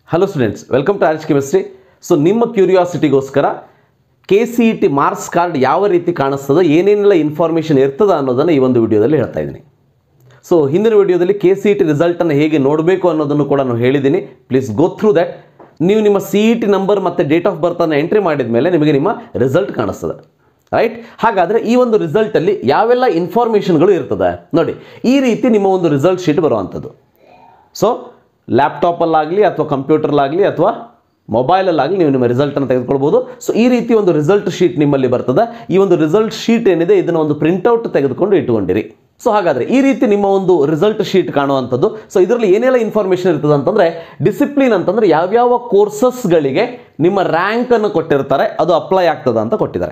hello students welcome to arch chemistry so ನಿಮ್ಮ ಕ್ಯೂರಿಯಾಸಿಟಿಗೋಸ್ಕರ K C E T marks card ಯಾವ ರೀತಿ ಕಾಣಿಸ್ತದೆ ಏನೇನೆಲ್ಲ ಇನ್ಫಾರ್ಮೇಷನ್ ಇರ್ತದ ಅನ್ನೋದನ್ನು ಈ ಒಂದು ವಿಡಿಯೋದಲ್ಲಿ ಹೇಳ್ತಾ ಇದ್ದೀನಿ ಸೊ ಹಿಂದಿನ ವಿಡಿಯೋದಲ್ಲಿ ಕೆ ಸಿ ಇ ಟಿ ರಿಸಲ್ಟನ್ನು ಹೇಗೆ ನೋಡಬೇಕು ಅನ್ನೋದನ್ನು ಕೂಡ ನಾನು ಹೇಳಿದ್ದೀನಿ ಪ್ಲೀಸ್ ಗೋ ಥ್ರೂ ದ್ಯಾಟ್ ನೀವು ನಿಮ್ಮ ಸಿ ಇ ಟಿ ನಂಬರ್ ಮತ್ತು ಡೇಟ್ ಆಫ್ ಬರ್ತನ್ನು ಎಂಟ್ರಿ ಮಾಡಿದ ಮೇಲೆ ನಿಮಗೆ ನಿಮ್ಮ ರಿಸಲ್ಟ್ ಕಾಣಿಸ್ತದೆ ರೈಟ್ ಹಾಗಾದರೆ ಈ ಒಂದು ರಿಸಲ್ಟಲ್ಲಿ ಯಾವೆಲ್ಲ ಇನ್ಫಾರ್ಮೇಷನ್ಗಳು ಇರ್ತದೆ ನೋಡಿ ಈ ರೀತಿ ನಿಮ್ಮ ಒಂದು ರಿಸಲ್ಟ್ ಶೀಟ್ ಬರುವಂಥದ್ದು ಸೊ ಲ್ಯಾಪ್ಟಾಪಲ್ಲಾಗಲಿ ಅಥವಾ ಕಂಪ್ಯೂಟರ್ಲಾಗಲಿ ಅಥವಾ ಮೊಬೈಲಲ್ಲಾಗಲಿ ನೀವು ನಿಮ್ಮ ರಿಸಲ್ಟನ್ನು ತೆಗೆದುಕೊಳ್ಬೋದು ಸೊ ಈ ರೀತಿ ಒಂದು ರಿಸಲ್ಟ್ ಶೀಟ್ ನಿಮ್ಮಲ್ಲಿ ಬರ್ತದೆ ಈ ಒಂದು ರಿಸಲ್ಟ್ ಶೀಟ್ ಏನಿದೆ ಇದನ್ನು ಒಂದು ಪ್ರಿಂಟೌಟ್ ತೆಗೆದುಕೊಂಡು ಇಟ್ಟುಕೊಂಡಿರಿ ಸೊ ಹಾಗಾದರೆ ಈ ರೀತಿ ನಿಮ್ಮ ಒಂದು ರಿಸಲ್ಟ್ ಶೀಟ್ ಕಾಣುವಂಥದ್ದು ಸೊ ಇದರಲ್ಲಿ ಏನೆಲ್ಲ ಇನ್ಫಾರ್ಮೇಷನ್ ಇರ್ತದೆ ಅಂತಂದರೆ ಡಿಸಿಪ್ಲಿನ್ ಅಂತಂದರೆ ಯಾವ್ಯಾವ ಕೋರ್ಸಸ್ಗಳಿಗೆ ನಿಮ್ಮ ರ್ಯಾಂಕನ್ನು ಕೊಟ್ಟಿರ್ತಾರೆ ಅದು ಅಪ್ಲೈ ಆಗ್ತದೆ ಅಂತ ಕೊಟ್ಟಿದ್ದಾರೆ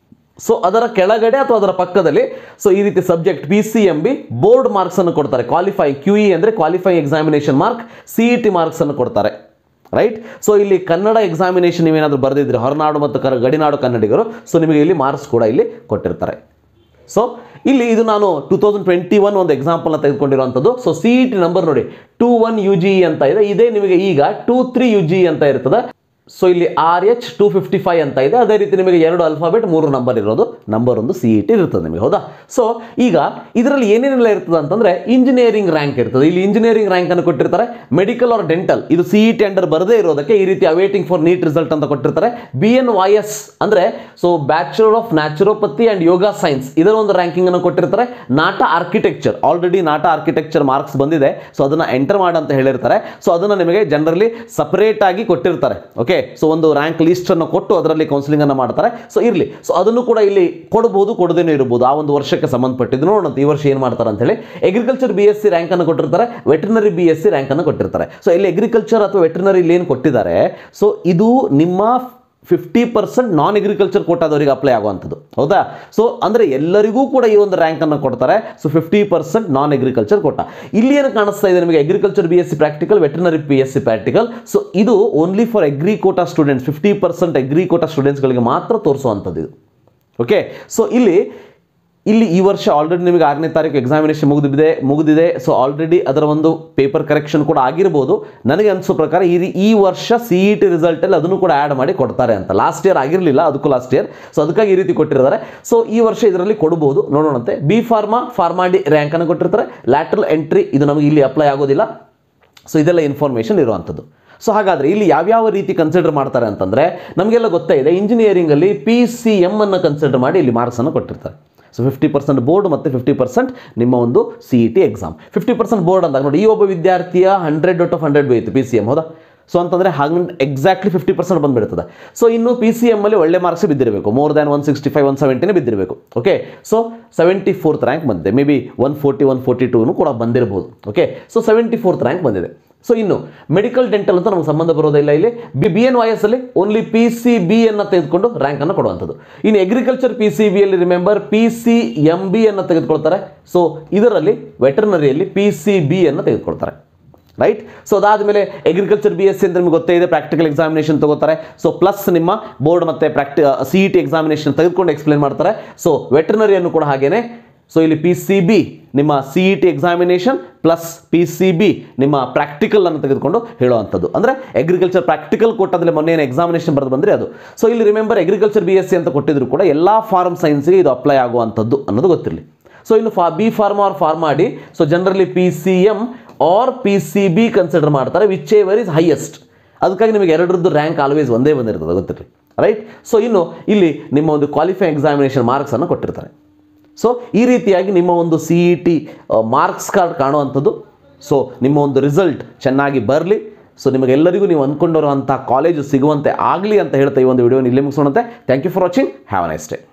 ಸೊ ಅದರ ಕೆಳಗಡೆ ಅಥವಾ ಅದರ ಪಕ್ಕದಲ್ಲಿ ಸೊ ಈ ರೀತಿ subject P C M B board marks ಅನ್ನು ಕೊಡ್ತಾರೆ ಕ್ವಾಲಿಫೈ ಕ್ಯೂ ಇ ಅಂದರೆ qualify examination mark C E T marks ಅನ್ನು ಕೊಡ್ತಾರೆ ರೈಟ್ ಸೊ ಇಲ್ಲಿ ಕನ್ನಡ ಎಕ್ಸಾಮಿನೇಷನ್ ನೀವೇನಾದರೂ ಬರೆದಿದ್ರೆ ಹೊರನಾಡು ಮತ್ತು ಕರ ಗಡಿನಾಡು ಕನ್ನಡಿಗರು ಸೊ ನಿಮಗೆ ಇಲ್ಲಿ ಮಾರ್ಕ್ಸ್ ಕೂಡ ಇಲ್ಲಿ ಕೊಟ್ಟಿರ್ತಾರೆ ಸೊ ಇಲ್ಲಿ ಇದು ನಾನು ಟೂ ತೌಸಂಡ್ ಟ್ವೆಂಟಿ ಒನ್ ಒಂದು ಎಕ್ಸಾಂಪಲ್ನ ತೆಗೆದುಕೊಂಡಿರುವಂಥದ್ದು so C E T number ನೋಡಿ ಟೂ ಒನ್ ಯು ಜಿ ಅಂತ ಇದೆ ಇದೇ ನಿಮಗೆ ಈಗ ಟೂ ತ್ರೀ ಯು ಜಿ ಅಂತ ಇರ್ತದೆ ಸೊ ಇಲ್ಲಿ R H two fifty five ಅಂತ ಇದೆ ಅದೇ ರೀತಿ ನಿಮಗೆ ಎರಡು ಅಲ್ಫಾಬೆಟ್ ಮೂರು ನಂಬರ್ ಇರೋದು ನಂಬರ್ ಒಂದು ಸಿ ಇ ಟಿ ಇರ್ತದೆ ನಿಮಗೆ ಹೌದಾ ಸೊ ಈಗ ಇದರಲ್ಲಿ ಏನೇನೆಲ್ಲ ಇರ್ತದೆ ಅಂತಂದ್ರೆ ಇಂಜಿನಿಯರಿಂಗ್ ರ್ಯಾಂಕ್ ಇರ್ತದೆ ಇಲ್ಲಿ ಇಂಜಿನಿಯರಿಂಗ್ ರ್ಯಾಂಕ್ ಅನ್ನು ಕೊಟ್ಟಿರ್ತಾರೆ ಮೆಡಿಕಲ್ ಆರ್ ಡೆಂಟಲ್ ಇದು ಸಿ ಇ ಟಿ ಅಂಡರ್ ಬರದೇ ಇರೋದಕ್ಕೆ ಈ ರೀತಿ ಅವೇಟಿಂಗ್ ಫಾರ್ ನೀಟ್ ರಿಸಲ್ಟ್ ಅಂತ ಕೊಟ್ಟಿರ್ತಾರೆ ಬಿ ಎನ್ ವೈ ಎಸ್ ಅಂದ್ರೆ so bachelor of naturopathy and yoga science ಇದರ ಒಂದು ರ್ಯಾಂಕಿಂಗ್ ಅನ್ನು ಕೊಟ್ಟಿರ್ತಾರೆ NATA architecture already NATA architecture marks ಬಂದಿದೆ ಸೊ ಅದನ್ನ ಎಂಟರ್ ಮಾಡಿ ಅಂತ ಹೇಳಿರ್ತಾರೆ ಸೊ ಅದನ್ನ ನಿಮಗೆ ಜನರಲಿ ಸಪರೇಟ್ ಆಗಿ ಕೊಟ್ಟಿರ್ತಾರೆ ಓಕೆ ಸೊ ಒಂದು ರ್ಯಾಂಕ್ ಲಿಸ್ಟ್ ಅನ್ನು ಕೊಟ್ಟು ಅದರಲ್ಲಿ ಕೌನ್ಸಿಲಿಂಗ್ ಅನ್ನು ಮಾಡ್ತಾರೆ ಸೊ ಇರಲಿ ಸೊ ಅದನ್ನು ಕೂಡ ಇಲ್ಲಿ ಕೊಡಬಹುದು ಕೊಡದೇನೂ ಇರಬಹುದು ಆ ಒಂದು ವರ್ಷಕ್ಕೆ ಸಂಬಂಧಪಟ್ಟಿದ್ದು ನೋಡೋಣ ಈ ವರ್ಷ ಏನು ಮಾಡ್ತಾರೆ ಅಂತ ಹೇಳಿ agriculture B S C rank ಅನ್ನು ಕೊಟ್ಟಿರ್ತಾರೆ veterinary B S C rank ಅನ್ನು ಕೊಟ್ಟಿರ್ತಾರೆ ಸೊ ಇಲ್ಲಿ ಅಗ್ರಿಕಲ್ಚರ್ ಅಥವಾ ವೆಟರ್ನರಿ ಇಲ್ಲಿ ಏನು ಕೊಟ್ಟಿದ್ದಾರೆ ಸೊ ಇದು ನಿಮ್ಮ ಫಿಫ್ಟಿ ಪರ್ಸೆಂಟ್ ನಾನ್ ಅಗ್ರಿಕಲ್ಚರ್ ಕೋಟಾದವರಿಗೆ ಅಪ್ಲೈ ಆಗುವಂಥದ್ದು ಹೌದಾ ಸೊ ಅಂದರೆ ಎಲ್ಲರಿಗೂ ಕೂಡ ಈ ಒಂದು ರ್ಯಾಂಕನ್ನು ಕೊಡ್ತಾರೆ so fifty percent non agriculture quota ಇಲ್ಲಿ ಏನು ಕಾಣಿಸ್ತಾ ಇದೆ ನಿಮಗೆ agriculture B S C practical veterinary P S C practical so ಇದು only for agri quota students fifty percent agri quota ಸ್ಟೂಡೆಂಟ್ಸ್ಗಳಿಗೆ ಮಾತ್ರ ತೋರಿಸುವಂಥದ್ದು ಇದು ಓಕೆ ಸೊ ಇಲ್ಲಿ ಇಲ್ಲಿ ಈ ವರ್ಷ ಆಲ್ರೆಡಿ ನಿಮಗೆ ಆರನೇ ತಾರೀಕು ಎಕ್ಸಾಮಿನೇಷನ್ ಮುಗಿದಿದೆ ಮುಗಿದಿದೆ ಸೊ ಆಲ್ರೆಡಿ ಅದರ ಒಂದು ಪೇಪರ್ ಕರೆಕ್ಷನ್ ಕೂಡ ಆಗಿರ್ಬೋದು ನನಗೆ ಅನಿಸೋ ಪ್ರಕಾರ ಈ ರೀ- ಈ ವರ್ಷ ಸಿ ಇ ಟಿ ರಿಸಲ್ಟಲ್ಲಿ ಅದನ್ನು ಕೂಡ ಆ್ಯಡ್ ಮಾಡಿ ಕೊಡ್ತಾರೆ ಅಂತ ಲಾಸ್ಟ್ ಇಯರ್ ಆಗಿರಲಿಲ್ಲ ಅದಕ್ಕೂ ಲಾಸ್ಟ್ ಇಯರ್ ಸೊ ಅದಕ್ಕಾಗಿ ಈ ರೀತಿ ಕೊಟ್ಟಿರ್ತಾರೆ ಸೊ ಈ ವರ್ಷ ಇದರಲ್ಲಿ ಕೊಡಬಹುದು ನೋಡೋಣಂತೆ ಬಿ ಫಾರ್ಮಾ ಫಾರ್ಮಾ ಡಿ ರ್ಯಾಂಕನ್ನು ಕೊಟ್ಟಿರ್ತಾರೆ ಲ್ಯಾಟ್ರಲ್ ಎಂಟ್ರಿ ಇದು ನಮಗೆ ಇಲ್ಲಿ ಅಪ್ಲೈ ಆಗೋದಿಲ್ಲ ಸೊ ಇದೆಲ್ಲ ಇನ್ಫಾರ್ಮೇಷನ್ ಇರುವಂಥದ್ದು ಸೊ ಹಾಗಾದರೆ ಇಲ್ಲಿ ಯಾವ್ಯಾವ ರೀತಿ ಕನ್ಸಿಡರ್ ಮಾಡ್ತಾರೆ ಅಂತಂದರೆ ನಮಗೆಲ್ಲ ಗೊತ್ತೇ ಇದೆ ಇಂಜಿನಿಯರಿಂಗಲ್ಲಿ ಪಿ ಸಿ ಎಮ್ ಅನ್ನು ಕನ್ಸಿಡರ್ ಮಾಡಿ ಇಲ್ಲಿ ಮಾರ್ಕ್ಸನ್ನು ಕೊಟ್ಟಿರ್ತಾರೆ ಸೊ ಫಿಫ್ಟಿ ಪರ್ಸೆಂಟ್ ಬೋರ್ಡ್ ಮತ್ತು ಫಿಫ್ಟಿ ಪರ್ಸೆಂಟ್ ನಿಮ್ಮ ಒಂದು C E T exam fifty percent board ಅಂದಾಗ ನೋಡಿ ಈ ಒಬ್ಬ ವಿದ್ಯಾರ್ಥಿಯ ಹಂಡ್ರೆಡ್ ಔಟ್ ಆಫ್ ಹಂಡ್ರೆಡ್ ಬೇಯಿತು ಪಿ ಸಿ ಎಮ್ ಹೌದಾ ಸೊ ಅಂತಂದರೆ ಹಂಗೆ ಎಕ್ಸಾಕ್ಟ್ಲಿ ಫಿಫ್ಟಿ ಪರ್ಸೆಂಟ್ ಬಂದುಬಿಡ್ತದೆ ಸೊ ಇನ್ನು ಪಿ ಸಿ ಎಮ್ಮಲ್ಲಿ ಒಳ್ಳೆ ಮಾರ್ಕ್ಸ್ ಬಿದ್ದಿರಬೇಕು more than one sixty five one ಸೆವೆಂಟಿನೇ ಬಿದ್ದಿರಬೇಕು okay so seventy fourth rank ಬಂದಿದೆ maybe one forty one forty ಟೂನು ಕೂಡ ಬಂದಿರಬಹುದು okay so seventy fourth rank ಬಂದಿದೆ ಸೊ ಇನ್ನು ಮೆಡಿಕಲ್ ಡೆಂಟಲ್ ಅಂತ ನಮಗೆ ಸಂಬಂಧ ಬರೋದಿಲ್ಲ ಇಲ್ಲಿ ಬಿ ಬಿ ಎನ್ ವೈಎಸ್ ಅಲ್ಲಿ ಓನ್ಲಿ ಪಿ ಸಿ ಬಿ ಅನ್ನು ತೆಗೆದುಕೊಂಡು ರ್ಯಾಂಕ್ ಅನ್ನು ಕೊಡುವಂಥದ್ದು ಇನ್ನು ಅಗ್ರಿಕಲ್ಚರ್ ಪಿ ಸಿ ಬಿ ಅಲ್ಲಿ remember P C M B ಅನ್ನು ತೆಗೆದುಕೊಳ್ತಾರೆ ಸೊ ಇದರಲ್ಲಿ ವೆಟರ್ನರಿಯಲ್ಲಿ ಪಿ ಸಿ ಬಿ ಅನ್ನು ತೆಗೆದುಕೊಳ್ತಾರೆ ರೈಟ್ ಸೊ ಅದಾದಮೇಲೆ ಅಗ್ರಿಕಲ್ಚರ್ ಬಿ ಎಸ್ ಸಿ ಅಂತ ನಿಮ್ಗೆ ಗೊತ್ತೇ ಇದೆ ಪ್ರಾಕ್ಟಿಕಲ್ ಎಕ್ಸಾಮಿನೇಷನ್ ತಗೋತಾರೆ ಸೊ ಪ್ಲಸ್ ನಿಮ್ಮ ಬೋರ್ಡ್ ಮತ್ತು ಪ್ರಾಕ್ಟಿ ಸಿ ಇ ಟಿ ಎಕ್ಸಾಮಿನೇಷನ್ ತೆಗೆದುಕೊಂಡು ಎಕ್ಸ್ಪ್ಲೇನ್ ಮಾಡ್ತಾರೆ ಸೊ ವೆಟರ್ನರಿಯನ್ನು ಕೂಡ ಹಾಗೇನೆ ಸೊ ಇಲ್ಲಿ ಪಿ ಸಿ ಬಿ ನಿಮ್ಮ C E T examination plus P C B ನಿಮ್ಮ ಪ್ರಾಕ್ಟಿಕಲ್ ಅನ್ನು ತೆಗೆದುಕೊಂಡು ಹೇಳುವಂಥದ್ದು ಅಂದರೆ ಅಗ್ರಿಕಲ್ಚರ್ ಪ್ರಾಕ್ಟಿಕಲ್ ಕೊಟ್ಟದಲ್ಲಿ ಮೊನ್ನೆ ಏನು ಎಕ್ಸಾಮಿನೇಷನ್ ಬರೆದು ಬಂದರೆ ಅದು ಸೊ ಇಲ್ಲಿ remember agriculture B S C ಅಂತ ಕೊಟ್ಟಿದ್ರು ಕೂಡ ಎಲ್ಲ ಫಾರ್ಮ್ ಸೈನ್ಸ್ಗೆ ಇದು ಅಪ್ಲೈ ಆಗುವಂಥದ್ದು ಅನ್ನೋದು ಗೊತ್ತಿರಲಿ ಸೊ ಇನ್ನು ಫಾ ಬಿ ಫಾರ್ಮ್ ಆರ್ ಫಾರ್ಮ್ ಮಾಡಿ so generally P C M or P C B consider ಮಾಡ್ತಾರೆ ವಿಚ್ ಎವರ್ ಇಸ್ ಹೈಯೆಸ್ಟ್ ಅದಕ್ಕಾಗಿ ನಿಮಗೆ ಎರಡರದ್ದು ರ್ಯಾಂಕ್ ಆಲ್ವೇಸ್ ಒಂದೇ ಬಂದಿರ್ತದೆ ಗೊತ್ತಿರಲಿ ರೈಟ್ ಸೊ ಇನ್ನು ಇಲ್ಲಿ ನಿಮ್ಮ ಒಂದು ಕ್ವಾಲಿಫೈ ಎಕ್ಸಾಮಿನೇಷನ್ ಮಾರ್ಕ್ಸನ್ನು ಕೊಟ್ಟಿರ್ತಾರೆ ಸೊ ಈ ರೀತಿಯಾಗಿ ನಿಮ್ಮ ಒಂದು C E T marks card ಕಾಣುವಂಥದ್ದು ಸೊ ನಿಮ್ಮ ಒಂದು ರಿಸಲ್ಟ್ ಚೆನ್ನಾಗಿ ಬರಲಿ ಸೊ ನಿಮಗೆಲ್ಲರಿಗೂ ನೀವು ಅಂದ್ಕೊಂಡಿರುವಂಥ ಕಾಲೇಜು ಸಿಗುವಂತೆ ಆಗಲಿ ಅಂತ ಹೇಳ್ತಾ ಈ ಒಂದು ವಿಡಿಯೋನ ಇಲ್ಲೇ ಮುಗಿಸೋಣಂತೆ thank you for watching have nice day